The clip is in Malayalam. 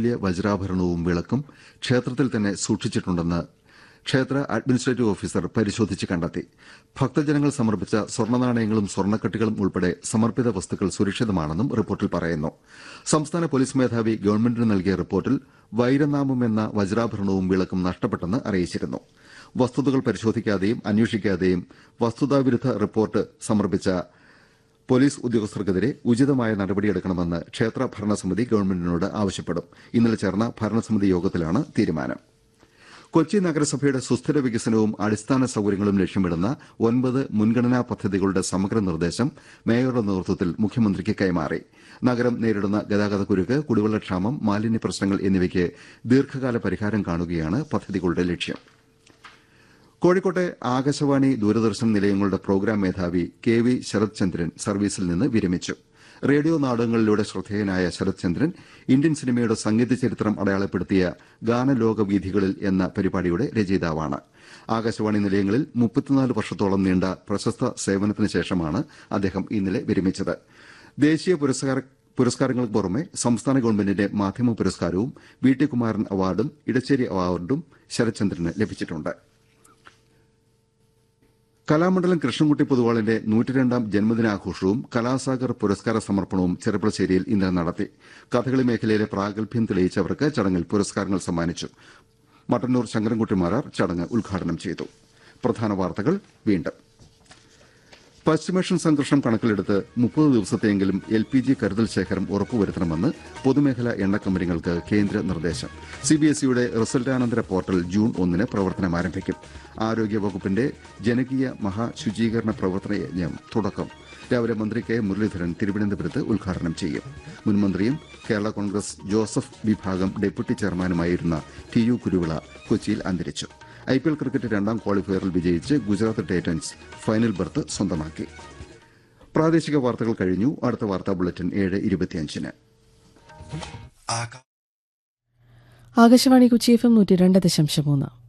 അമൂല്യ വജ്രാഭരണവും വിളക്കും ക്ഷേത്രത്തിൽ തന്നെ സൂക്ഷിച്ചിട്ടുണ്ടെന്ന് ക്ഷേത്ര അഡ്മിനിസ്ട്രേറ്റീവ് ഓഫീസർ പരിശോധിച്ച് കണ്ടെത്തി ഭക്തജനങ്ങൾ സമർപ്പിച്ച സ്വർണ്ണനാണയങ്ങളും സ്വർണ്ണക്കെട്ടുകളും ഉൾപ്പെടെ സമർപ്പിത വസ്തുക്കൾ സുരക്ഷിതമാണെന്നും റിപ്പോർട്ടിൽ പറയുന്നു സംസ്ഥാന പോലീസ് മേധാവി ഗവൺമെന്റിന് നൽകിയ റിപ്പോർട്ടിൽ വൈരനാമം എന്ന വജ്രാഭരണവും വിളക്കും നഷ്ടപ്പെട്ടെന്ന് അറിയിച്ചിരുന്നു വസ്തുതകൾ പരിശോധിക്കാതെയും അന്വേഷിക്കാതെയും വസ്തുതാവിരുദ്ധ റിപ്പോർട്ട് സമർപ്പിച്ച പോലീസ് ഉദ്യോഗസ്ഥർക്കെതിരെ ഉചിതമായ നടപടിയെടുക്കണമെന്ന് ക്ഷേത്ര ഭരണസമിതി ഗവൺമെന്റിനോട് ആവശ്യപ്പെടും ഇന്നലെ ചേർന്ന ഭരണസമിതി യോഗത്തിലാണ് തീരുമാനം കൊച്ചി നഗരസഭയുടെ സുസ്ഥിര വികസനവും അടിസ്ഥാന സൌകര്യങ്ങളും ലക്ഷ്യമിടുന്ന ഒൻപത് മുൻഗണനാ പദ്ധതികളുടെ സമഗ്ര നിർദ്ദേശം മേയറുടെ നേതൃത്വത്തിൽ മുഖ്യമന്ത്രിക്ക് കൈമാറി നഗരം നേരിടുന്ന ഗതാഗതക്കുരുക്ക് കുടിവെള്ളക്ഷാമം മാലിന്യ പ്രശ്നങ്ങൾ എന്നിവയ്ക്ക് ദീർഘകാല പരിഹാരം കാണുകയാണ് പദ്ധതികളുടെ ലക്ഷ്യം കോഴിക്കോട്ടെ ആകാശവാണി ദൂരദർശൻ നിലയങ്ങളുടെ പ്രോഗ്രാം മേധാവി കെ വി ശരത് ചന്ദ്രൻ സർവീസിൽ നിന്ന് വിരമിച്ചു റേഡിയോ നാടകങ്ങളിലൂടെ ശ്രദ്ധേയനായ ശരത് ചന്ദ്രൻ ഇന്ത്യൻ സിനിമയുടെ സംഗീത ചരിത്രം അടയാളപ്പെടുത്തിയ ഗാനലോക വീഥികളിൽ എന്ന പരിപാടിയുടെ രചയിതാവാണ് ആകാശവാണി നിലയങ്ങളിൽ മുപ്പത്തിനാല് വർഷത്തോളം നീണ്ട പ്രശസ്ത സേവനത്തിന് ശേഷമാണ് അദ്ദേഹം ഇന്നലെ വിരമിച്ചത് ദേശീയ പുരസ്കാര പുരസ്കാരങ്ങൾക്ക് പുറമെ സംസ്ഥാന ഗവൺമെന്റിന്റെ മാധ്യമ പുരസ്കാരവും വി ടി കുമാരൻ അവാർഡും ഇടച്ചേരി അവാർഡും ശരത്ചന്ദ്രന് ലഭിച്ചിട്ടുണ്ട് കലാമണ്ഡലം കൃഷ്ണൻകുട്ടി പൊതുവാളിന്റെ നൂറ്റിരണ്ടാം ജന്മദിനാഘോഷവും കലാസാഗർ പുരസ്കാര സമർപ്പണവും ചെറുപ്പളശ്ശേരിയിൽ ഇന്നലെ നടത്തി കഥകളി മേഖലയിലെ പ്രാഗൽഭ്യം തെളിയിച്ചവർക്ക് ചടങ്ങിൽ പുരസ്കാരങ്ങൾ സമ്മാനിച്ചു മട്ടന്നൂർ ശങ്കരൻകുട്ടി മാരാർ ചടങ്ങ് ഉദ്ഘാടനം ചെയ്തു പ്രധാന വാർത്തകൾ വീണ്ടും പശ്ചിമേഷ്യൻ സംഘർഷം കണക്കിലെടുത്ത് മുപ്പത് ദിവസത്തെയെങ്കിലും എൽ പി ജി കരുതൽ ശേഖരം ഉറപ്പുവരുത്തണമെന്ന് പൊതുമേഖലാ എണ്ണ കമ്പനികൾക്ക് കേന്ദ്ര നിർദ്ദേശം സിബിഎസ്ഇയുടെ റിസൾട്ടാനന്തര പോർട്ടൽ ജൂൺ ഒന്നിന് പ്രവർത്തനം ആരംഭിക്കും ആരോഗ്യ വകുപ്പിന്റെ ജനകീയ മഹാശുചീകരണ പ്രവർത്തന യജ്ഞം തുടക്കം രാവിലെ മന്ത്രി കെ മുരളീധരൻ തിരുവനന്തപുരത്ത് ഉദ്ഘാടനം ചെയ്യും മുൻമന്ത്രിയും കേരള കോൺഗ്രസ് ജോസഫ് വിഭാഗം ഡെപ്യൂട്ടി ചെയർമാനുമായിരുന്ന ടി യു കുരുവിള കൊച്ചിയിൽ അന്തരിച്ചു ഐ പി എൽ ക്രിക്കറ്റ് രണ്ടാം ക്വാളിഫയറിൽ വിജയിച്ച് ഗുജറാത്ത് ടൈറ്റൻസ് ഫൈനൽ ബർത്ത് സ്വന്തമാക്കി പ്രാദേശിക വാർത്തകൾ കഴിഞ്ഞു അടുത്ത വാർത്താ ബുള്ളറ്റിൻ ഏഴ് ഇരുപത്തിയഞ്ചിന് ആകാശവാണി കൊച്ചി എഫ് എം നൂറ്റി രണ്ട് ദശാംശം മൂന്ന്